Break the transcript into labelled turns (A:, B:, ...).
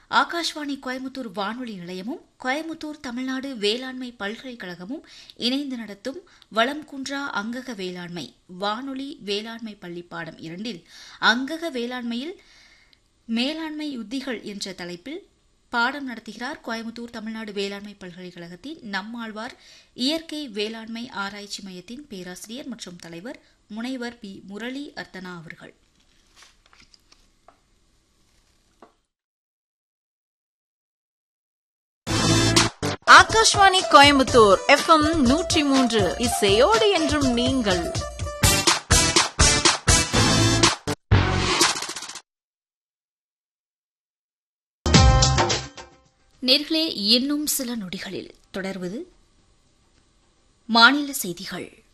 A: ஆகாஷ்வாணி கோயமுத்தூர் வானொலி நிலையமும் கோயமுத்தூர் தமிழ்நாடு வேளாண்மை பல்கலைக்கழகமும் இணைந்து நடத்தும் வளம் குன்றா அங்கக வேளாண்மை வானொலி வேளாண்மை பள்ளி பாடம் இரண்டில் அங்கக வேளாண்மையில் மேலாண்மை உத்திகள் என்ற தலைப்பில் பாடம் நடத்துகிறார் கோயமுத்தூர் தமிழ்நாடு வேளாண்மை பல்கலைக்கழகத்தின் நம்மாழ்வார் இயற்கை வேளாண்மை ஆராய்ச்சி மையத்தின் பேராசிரியர் மற்றும் தலைவர் முனைவர் பி முரளி அர்த்தனா அவர்கள்
B: ஆகாஷ்வாணி கோயம்புத்தூர் எஃப்எம் நூற்றி மூன்று இசையோடு என்றும் நீங்கள்
A: நேர்களே இன்னும் சில நொடிகளில் தொடர்வது மாநில செய்திகள்